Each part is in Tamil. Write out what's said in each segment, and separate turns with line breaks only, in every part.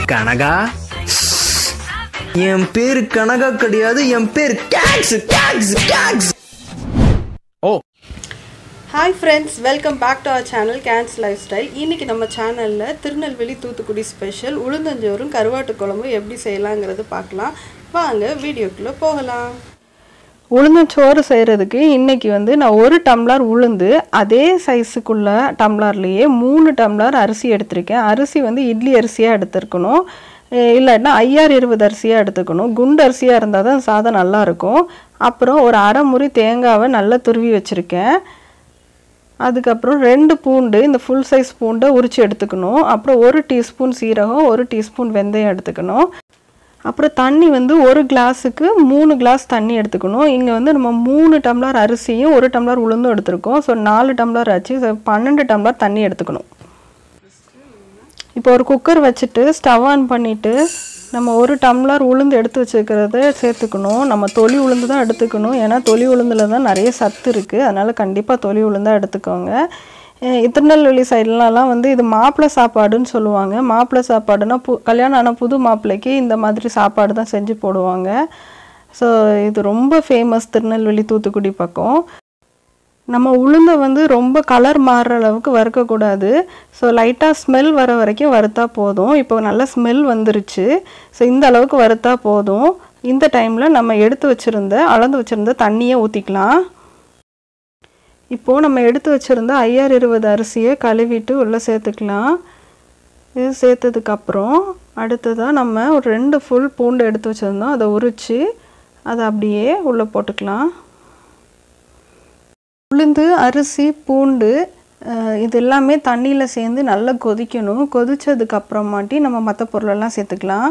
கனகா என் பேர் கனகா கிடையாது என் பேர் cakes cakes cakes oh
hi friends welcome back to our channel cans life style இன்றைக்கி நம்ம சேனலில் திருநெல்வேலி தூத்துக்குடி ஸ்பெஷல் உளுந்தஞ்சோறும் கருவாட்டு குழம்பு எப்படி செய்யலாங்கிறது பார்க்கலாம் வாங்க வீடியோக்குள்ளே போகலாம் உளுந்தஞ்சோறு செய்கிறதுக்கு இன்றைக்கி வந்து நான் ஒரு டம்ளர் உளுந்து அதே சைஸுக்குள்ள டம்ளர்லேயே மூணு டம்ளர் அரிசி எடுத்திருக்கேன் அரிசி வந்து இட்லி அரிசியாக எடுத்துருக்கணும் இல்லாட்டினா ஐயாறு இருபது அரிசியாக எடுத்துக்கணும் குண்டு அரிசியாக இருந்தால் தான் சாதம் நல்லாயிருக்கும் அப்புறம் ஒரு அரை முறி தேங்காவை நல்லா துருவி வச்சுருக்கேன் அதுக்கப்புறம் ரெண்டு பூண்டு இந்த ஃபுல் சைஸ் பூண்டை உரித்து எடுத்துக்கணும் அப்புறம் ஒரு டீஸ்பூன் சீரகம் ஒரு டீஸ்பூன் வெந்தயம் எடுத்துக்கணும் அப்புறம் தண்ணி வந்து ஒரு கிளாஸுக்கு மூணு கிளாஸ் தண்ணி எடுத்துக்கணும் இங்கே வந்து நம்ம மூணு டம்ளர் அரிசியும் ஒரு டம்ளர் உளுந்தும் எடுத்திருக்கோம் ஸோ நாலு டம்ளர் ஆச்சு ஸோ பன்னெண்டு டம்ளர் தண்ணி எடுத்துக்கணும் இப்போ ஒரு குக்கர் வச்சுட்டு ஸ்டவ் ஆன் பண்ணிவிட்டு நம்ம ஒரு டம்ளர் உளுந்து எடுத்து வச்சுக்கிறத சேர்த்துக்கணும் நம்ம தொலி உளுந்து தான் எடுத்துக்கணும் ஏன்னா தொலி உளுந்தில் தான் நிறைய சத்து இருக்குது அதனால் கண்டிப்பாக தொலி உளுந்தாக எடுத்துக்கோங்க அஹ் திருநெல்வேலி சைட்லலாம் வந்து இது மாப்பிள்ளை சாப்பாடுன்னு சொல்லுவாங்க மாப்பிள்ளை சாப்பாடுனா பு கல்யாணம் ஆன புது மாப்பிள்ளைக்கு இந்த மாதிரி சாப்பாடு தான் செஞ்சு போடுவாங்க ஸோ இது ரொம்ப ஃபேமஸ் திருநெல்வேலி தூத்துக்குடி பக்கம் நம்ம உளுந்தை வந்து ரொம்ப கலர் மாறுற அளவுக்கு வறுக்கக்கூடாது ஸோ லைட்டாக ஸ்மெல் வர வரைக்கும் வறுத்தா போதும் இப்போ நல்ல ஸ்மெல் வந்துருச்சு ஸோ இந்த அளவுக்கு வறுத்தா போதும் இந்த டைமில் நம்ம எடுத்து வச்சுருந்த அளந்து வச்சுருந்த தண்ணியை ஊற்றிக்கலாம் இப்போது நம்ம எடுத்து வச்சுருந்த ஐயாறு இருபது அரிசியை கழுவிட்டு உள்ளே சேர்த்துக்கலாம் இது சேர்த்ததுக்கப்புறம் அடுத்ததாக நம்ம ஒரு ரெண்டு ஃபுல் பூண்டு எடுத்து வச்சுருந்தோம் அதை உரித்து அதை அப்படியே உள்ளே போட்டுக்கலாம் உளுந்து அரிசி பூண்டு அஹ், இது எல்லாமே தண்ணியில் சேர்ந்து நல்லா கொதிக்கணும் கொதிச்சதுக்கு அப்புறமாட்டி நம்ம மற்ற பொருளெல்லாம் சேர்த்துக்கலாம்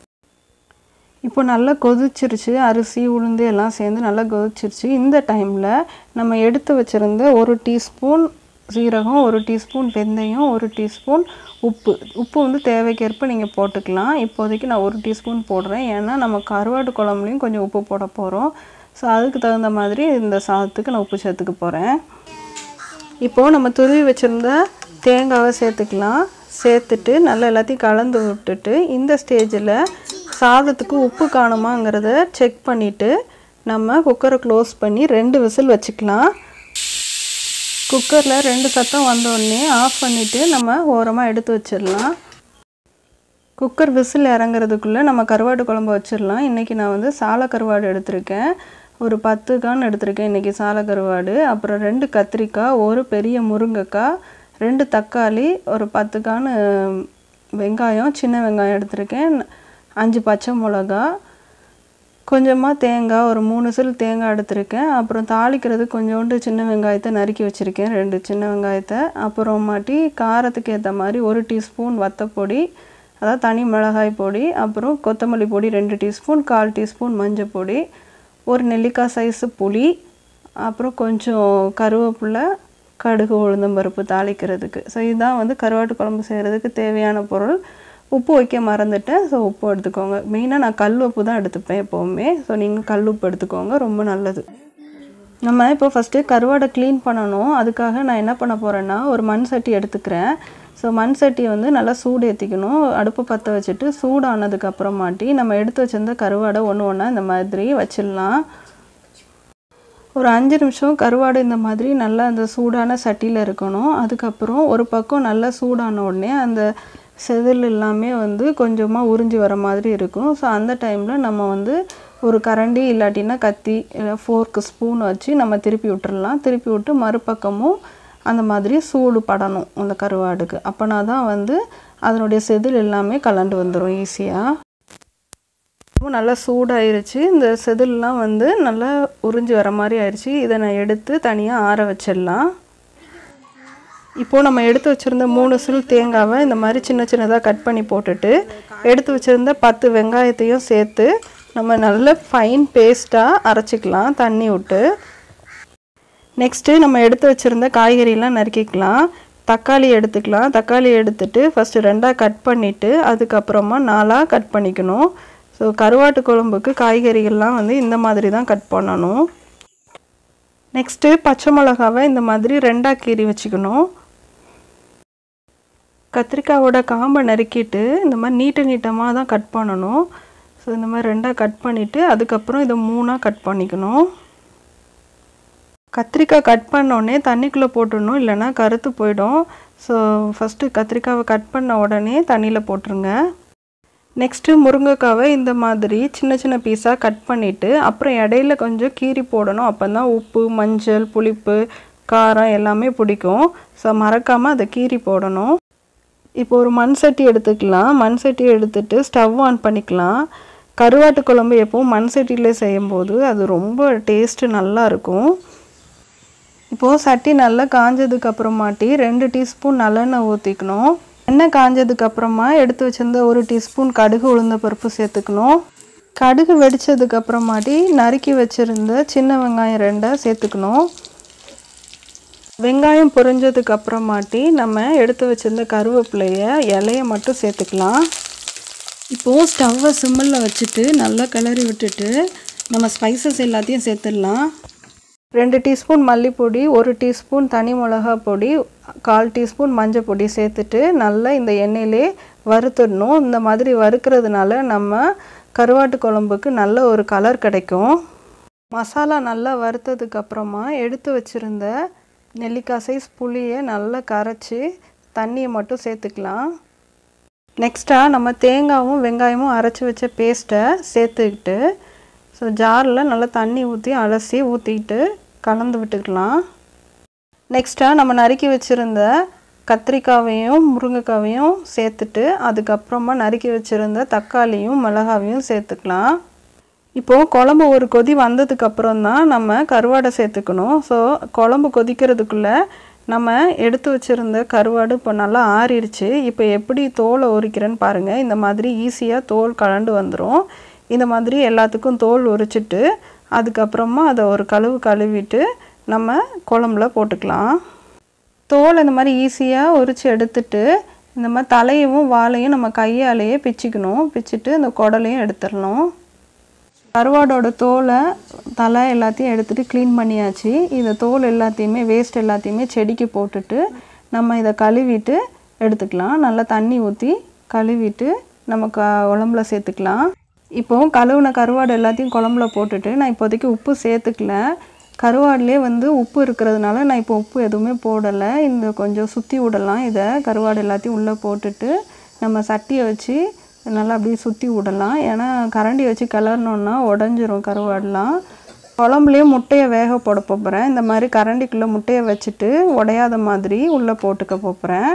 இப்போ நல்லா கொதிச்சிருச்சு அரிசி உளுந்து எல்லாம் சேர்ந்து நல்லா கொதிச்சிருச்சு இந்த டைமில் நம்ம எடுத்து வச்சுருந்த ஒரு டீஸ்பூன் சீரகம் ஒரு டீஸ்பூன் வெந்தயம் ஒரு டீஸ்பூன் உப்பு உப்பு வந்து தேவைக்கேற்ப நீங்கள் போட்டுக்கலாம் இப்போதைக்கு நான் ஒரு டீஸ்பூன் போடுறேன் ஏன்னா நம்ம கருவாட்டு குழம்புலையும் கொஞ்சம் உப்பு போட போகிறோம் ஸோ அதுக்கு தகுந்த மாதிரி இந்த சாதத்துக்கு நான் உப்பு சேர்த்துக்க போகிறேன் இப்போது நம்ம துருவி வச்சுருந்த தேங்காவை சேர்த்துக்கலாம் சேர்த்துட்டு நல்லா எல்லாத்தையும் கலந்து விட்டுட்டு இந்த ஸ்டேஜில் சாதத்துக்கு உப்பு காணுமாங்கிறத செக் பண்ணிவிட்டு நம்ம குக்கரை க்ளோஸ் பண்ணி ரெண்டு விசில் வச்சுக்கலாம் குக்கரில் ரெண்டு சத்தம் வந்தோடனே ஆஃப் பண்ணிவிட்டு நம்ம ஓரமாக எடுத்து வச்சிடலாம் குக்கர் விசில் இறங்குறதுக்குள்ளே நம்ம கருவாடு குழம்பு வச்சிடலாம் இன்றைக்கி நான் வந்து சால கருவாடு எடுத்திருக்கேன் ஒரு பத்து கான் எடுத்திருக்கேன் இன்றைக்கி சால கருவாடு அப்புறம் ரெண்டு கத்திரிக்காய் ஒரு பெரிய முருங்கைக்காய் ரெண்டு தக்காளி ஒரு பத்து கான் வெங்காயம் சின்ன வெங்காயம் எடுத்திருக்கேன் அஞ்சு பச்சை மிளகா கொஞ்சமாக தேங்காய் ஒரு மூணு சில் தேங்காய் எடுத்திருக்கேன் அப்புறம் தாளிக்கிறது கொஞ்சோண்டு சின்ன வெங்காயத்தை நறுக்கி வச்சுருக்கேன் ரெண்டு சின்ன வெங்காயத்தை அப்புறமாட்டி காரத்துக்கு ஏற்ற மாதிரி ஒரு டீஸ்பூன் வத்தப்பொடி அதாவது தனி மிளகாய் பொடி அப்புறம் கொத்தமல்லி பொடி ரெண்டு டீஸ்பூன் கால் டீஸ்பூன் மஞ்சள் பொடி ஒரு நெல்லிக்காய் சைஸு புளி அப்புறம் கொஞ்சம் கருவேப்பிலை கடுகு உளுந்தம்பருப்பு தாளிக்கிறதுக்கு ஸோ இதுதான் வந்து கருவாட்டு குழம்பு செய்கிறதுக்கு தேவையான பொருள் உப்பு வைக்க மறந்துட்டேன் ஸோ உப்பு எடுத்துக்கோங்க மெயினாக நான் கல் உப்பு தான் எடுத்துப்பேன் எப்போவுமே ஸோ நீங்கள் கல் உப்பு எடுத்துக்கோங்க ரொம்ப நல்லது நம்ம இப்போ ஃபஸ்ட்டு கருவாடை க்ளீன் பண்ணணும் அதுக்காக நான் என்ன பண்ண போகிறேன்னா ஒரு மண் சட்டி எடுத்துக்கிறேன் ஸோ மண் சட்டியை வந்து நல்லா சூடு ஏற்றிக்கணும் அடுப்பு பற்ற வச்சுட்டு சூடானதுக்கு அப்புறமாட்டி நம்ம எடுத்து வச்சிருந்த கருவாடை ஒன்று ஒன்றா இந்த மாதிரி வச்சிடலாம் ஒரு அஞ்சு நிமிஷம் கருவாடு இந்த மாதிரி நல்லா அந்த சூடான சட்டியில் இருக்கணும் அதுக்கப்புறம் ஒரு பக்கம் நல்லா சூடான உடனே அந்த செதில் எல்லாமே வந்து கொஞ்சமாக உறிஞ்சி வர மாதிரி இருக்கும் ஸோ அந்த டைமில் நம்ம வந்து ஒரு கரண்டி இல்லாட்டினா கத்தி இல்லை ஃபோர்க்கு ஸ்பூன் வச்சு நம்ம திருப்பி விட்டுறலாம் திருப்பி விட்டு மறுபக்கமும் அந்த மாதிரி சூடு படணும் அந்த கருவாடுக்கு அப்போனா தான் வந்து அதனுடைய செதில் எல்லாமே கலண்டு வந்துடும் ஈஸியாக இப்போ நல்லா சூடாயிருச்சு இந்த செதில்லாம் வந்து நல்லா உறிஞ்சி வர மாதிரி ஆயிடுச்சு இதை நான் எடுத்து தனியாக ஆற வச்சிடலாம் இப்போது நம்ம எடுத்து வச்சுருந்த மூணு சில் தேங்காவை இந்த மாதிரி சின்ன சின்னதாக கட் பண்ணி போட்டுட்டு எடுத்து வச்சுருந்த பத்து வெங்காயத்தையும் சேர்த்து நம்ம நல்ல ஃபைன் பேஸ்ட்டாக அரைச்சிக்கலாம் தண்ணி விட்டு நெக்ஸ்ட்டு நம்ம எடுத்து வச்சுருந்த காய்கறிலாம் நறுக்கிக்கலாம் தக்காளி எடுத்துக்கலாம் தக்காளி எடுத்துட்டு ஃபஸ்ட்டு ரெண்டாக கட் பண்ணிவிட்டு அதுக்கப்புறமா நாலாக கட் பண்ணிக்கணும் ஸோ கருவாட்டு குழம்புக்கு காய்கறிகள்லாம் வந்து இந்த மாதிரி தான் கட் பண்ணணும் நெக்ஸ்ட்டு பச்சை மிளகாவை இந்த மாதிரி ரெண்டாக கீறி வச்சுக்கணும் கத்திரிக்காவோட காம்பை நறுக்கிட்டு இந்த மாதிரி நீட்ட நீட்டமாக தான் கட் பண்ணணும் ஸோ இந்த மாதிரி ரெண்டாக கட் பண்ணிவிட்டு அதுக்கப்புறம் இதை மூணாக கட் பண்ணிக்கணும் கத்திரிக்காய் கட் பண்ணோடனே தண்ணிக்குள்ளே போட்டுடணும் இல்லைன்னா கருத்து போயிடும் ஸோ ஃபஸ்ட்டு கத்திரிக்காவை கட் பண்ண உடனே தண்ணியில் போட்டுருங்க நெக்ஸ்ட்டு முருங்கைக்காவை இந்த மாதிரி சின்ன சின்ன பீஸாக கட் பண்ணிவிட்டு அப்புறம் இடையில கொஞ்சம் கீறி போடணும் அப்போ தான் உப்பு மஞ்சள் புளிப்பு காரம் எல்லாமே பிடிக்கும் ஸோ மறக்காமல் அதை கீறி போடணும் இப்போ ஒரு மண் சட்டி எடுத்துக்கலாம் மண் சட்டி எடுத்துட்டு ஸ்டவ் ஆன் பண்ணிக்கலாம் கருவாட்டு குழம்பு எப்பவும் மண் சட்டியில் செய்யும்போது அது ரொம்ப டேஸ்ட்டு நல்லா இருக்கும் இப்போது சட்டி நல்லா காஞ்சதுக்கு அப்புறமாட்டி ரெண்டு டீஸ்பூன் நல்லெண்ணெய் ஊற்றிக்கணும் எண்ணெய் காஞ்சதுக்கு அப்புறமா எடுத்து வச்சிருந்த ஒரு டீஸ்பூன் கடுகு உளுந்த பருப்பு சேர்த்துக்கணும் கடுகு வெடிச்சதுக்கு அப்புறமாட்டி நறுக்கி வச்சுருந்த சின்ன வெங்காயம் ரெண்டை சேர்த்துக்கணும் வெங்காயம் பொரிஞ்சதுக்கு அப்புறமாட்டி நம்ம எடுத்து வச்சிருந்த கருவேப்பிலைய இலைய மட்டும் சேர்த்துக்கலாம் இப்போது ஸ்டவ்வை சிம்மில் வச்சுட்டு நல்லா கிளறி விட்டுட்டு நம்ம ஸ்பைசஸ் எல்லாத்தையும் சேர்த்துடலாம் ரெண்டு டீஸ்பூன் மல்லிப்பொடி ஒரு டீஸ்பூன் தனி மிளகா பொடி கால் டீஸ்பூன் மஞ்சள் பொடி சேர்த்துட்டு நல்லா இந்த எண்ணெயிலே வறுத்துடணும் இந்த மாதிரி வறுக்கிறதுனால நம்ம கருவாட்டு குழம்புக்கு நல்ல ஒரு கலர் கிடைக்கும் மசாலா நல்லா வறுத்ததுக்கு அப்புறமா எடுத்து வச்சுருந்த நெல்லிக்காய் சைஸ் புளியை நல்லா கரைச்சி தண்ணியை மட்டும் சேர்த்துக்கலாம் நெக்ஸ்ட்டாக நம்ம தேங்காயும் வெங்காயமும் அரைச்சி வச்ச பேஸ்ட்டை சேர்த்துக்கிட்டு ஸோ ஜாரில் நல்லா தண்ணி ஊற்றி அலசி ஊற்றிக்கிட்டு கலந்து விட்டுக்கலாம் நெக்ஸ்ட்டாக நம்ம நறுக்கி வச்சுருந்த கத்திரிக்காவையும் முருங்கைக்காவையும் சேர்த்துட்டு அதுக்கப்புறமா நறுக்கி வச்சுருந்த தக்காளியும் மிளகாவையும் சேர்த்துக்கலாம் இப்போது குழம்பு ஒரு கொதி வந்ததுக்கு அப்புறம் தான் நம்ம கருவாடை சேர்த்துக்கணும் ஸோ குழம்பு கொதிக்கிறதுக்குள்ளே நம்ம எடுத்து வச்சுருந்த கருவாடு இப்போ நல்லா ஆறிடுச்சு இப்போ எப்படி தோலை உரிக்கிறேன்னு பாருங்கள் இந்த மாதிரி ஈஸியாக தோல் கலண்டு வந்துடும் இந்த மாதிரி எல்லாத்துக்கும் தோல் உரிச்சிட்டு அதுக்கப்புறமா அதை ஒரு கழுவு கழுவிட்டு நம்ம குழம்புல போட்டுக்கலாம் தோல் இந்த மாதிரி ஈஸியாக உரித்து எடுத்துட்டு இந்த மாதிரி தலையவும் வாழையும் நம்ம கையாலேயே பிச்சிக்கணும் பிச்சிட்டு இந்த குடலையும் எடுத்துடணும் கருவாடோட தோலை தலை எல்லாத்தையும் எடுத்துகிட்டு க்ளீன் பண்ணியாச்சு இந்த தோல் எல்லாத்தையுமே வேஸ்ட் எல்லாத்தையுமே செடிக்கு போட்டுட்டு நம்ம இதை கழுவிட்டு எடுத்துக்கலாம் நல்லா தண்ணி ஊற்றி கழுவிட்டு நம்ம க குழம்புல சேர்த்துக்கலாம் இப்போது கழுவுன கருவாடு எல்லாத்தையும் குழம்புல போட்டுட்டு நான் இப்போதைக்கு உப்பு சேர்த்துக்கல கருவாடுலேயே வந்து உப்பு இருக்கிறதுனால நான் இப்போ உப்பு எதுவுமே போடலை இந்த கொஞ்சம் சுற்றி விடலாம் இதை கருவாடு எல்லாத்தையும் உள்ளே போட்டுட்டு நம்ம சட்டியை வச்சு நல்லா அப்படியே சுற்றி விடலாம் ஏன்னா கரண்டி வச்சு கிளறினோன்னா உடஞ்சிரும் கருவாடெலாம் குழம்புலேயே முட்டையை வேக போட போகிறேன் இந்த மாதிரி கரண்டிக்குள்ளே முட்டையை வச்சுட்டு உடையாத மாதிரி உள்ளே போட்டுக்க போகிறேன்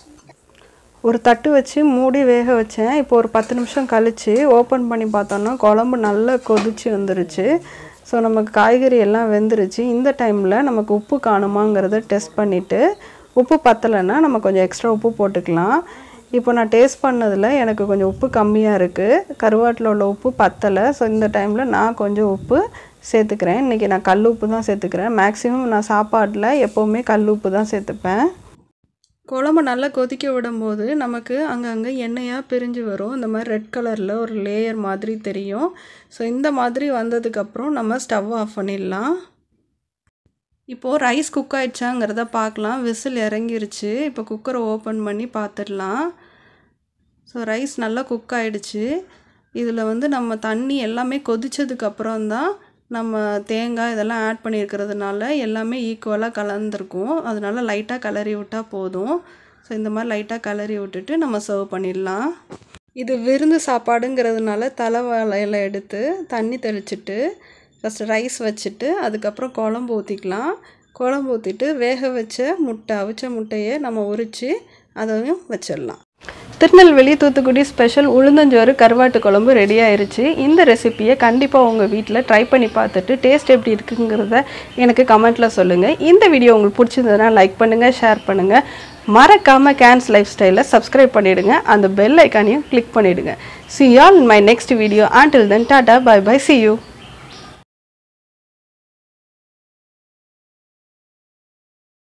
ஒரு தட்டு வச்சு மூடி வேக வச்சேன் இப்போ ஒரு பத்து நிமிஷம் கழித்து ஓப்பன் பண்ணி பார்த்தோன்னா குழம்பு நல்லா கொதிச்சு வந்துருச்சு ஸோ நமக்கு காய்கறி எல்லாம் வெந்துருச்சு இந்த டைமில் நமக்கு உப்பு காணுமாங்கிறத டெஸ்ட் பண்ணிவிட்டு உப்பு பத்தலைன்னா நம்ம கொஞ்சம் எக்ஸ்ட்ரா உப்பு போட்டுக்கலாம் இப்போ நான் டேஸ்ட் பண்ணதில் எனக்கு கொஞ்சம் உப்பு கம்மியாக இருக்குது கருவாட்டில் உள்ள உப்பு பத்தலை ஸோ இந்த டைமில் நான் கொஞ்சம் உப்பு சேர்த்துக்கிறேன் இன்றைக்கி நான் கல் உப்பு தான் சேர்த்துக்கிறேன் மேக்ஸிமம் நான் சாப்பாட்டில் எப்போவுமே கல் உப்பு தான் சேர்த்துப்பேன் குழம்பு நல்லா கொதிக்க விடும்போது நமக்கு அங்கங்கே எண்ணெயாக பிரிஞ்சு வரும் இந்த மாதிரி ரெட் கலரில் ஒரு லேயர் மாதிரி தெரியும் ஸோ இந்த மாதிரி வந்ததுக்கப்புறம் நம்ம ஸ்டவ் ஆஃப் பண்ணிடலாம் இப்போது ரைஸ் குக் ஆயிடுச்சாங்கிறத பார்க்கலாம் விசில் இறங்கிருச்சு இப்போ குக்கரை ஓப்பன் பண்ணி பார்த்துடலாம் ஸோ ரைஸ் நல்லா குக் ஆயிடுச்சு இதில் வந்து நம்ம தண்ணி எல்லாமே கொதிச்சதுக்கப்புறம் தான் நம்ம தேங்காய் இதெல்லாம் ஆட் பண்ணியிருக்கிறதுனால எல்லாமே ஈக்குவலாக கலந்துருக்கும் அதனால லைட்டாக கிளறி விட்டால் போதும் ஸோ இந்த மாதிரி லைட்டாக கிளறி விட்டுட்டு நம்ம சர்வ் பண்ணிடலாம் இது விருந்து சாப்பாடுங்கிறதுனால தலைவாழையில் எடுத்து தண்ணி தெளிச்சிட்டு ஃபஸ்ட்டு ரைஸ் வச்சுட்டு அதுக்கப்புறம் குழம்பு ஊற்றிக்கலாம் குழம்பு ஊற்றிட்டு வேக வச்ச முட்டை அவிச்ச முட்டையை நம்ம உரித்து அதையும் வச்சிடலாம் திருநெல்வேலி தூத்துக்குடி ஸ்பெஷல் உளுந்தஞ்சோறு கருவாட்டு குழம்பு ரெடி ஆயிருச்சு இந்த ரெசிப்பியை கண்டிப்பாக உங்கள் வீட்டில் ட்ரை பண்ணி பார்த்துட்டு டேஸ்ட் எப்படி இருக்குங்கிறத எனக்கு கமெண்ட்டில் சொல்லுங்கள் இந்த வீடியோ உங்களுக்கு பிடிச்சிருந்ததுன்னா லைக் பண்ணுங்கள் ஷேர் பண்ணுங்கள் மறக்காமல் கேன்ஸ் லைஃப் ஸ்டைலை சப்ஸ்கிரைப் பண்ணிவிடுங்க அந்த பெல் ஐக்கானையும் கிளிக் பண்ணிவிடுங்க see all in my next video until then tata bye bye see you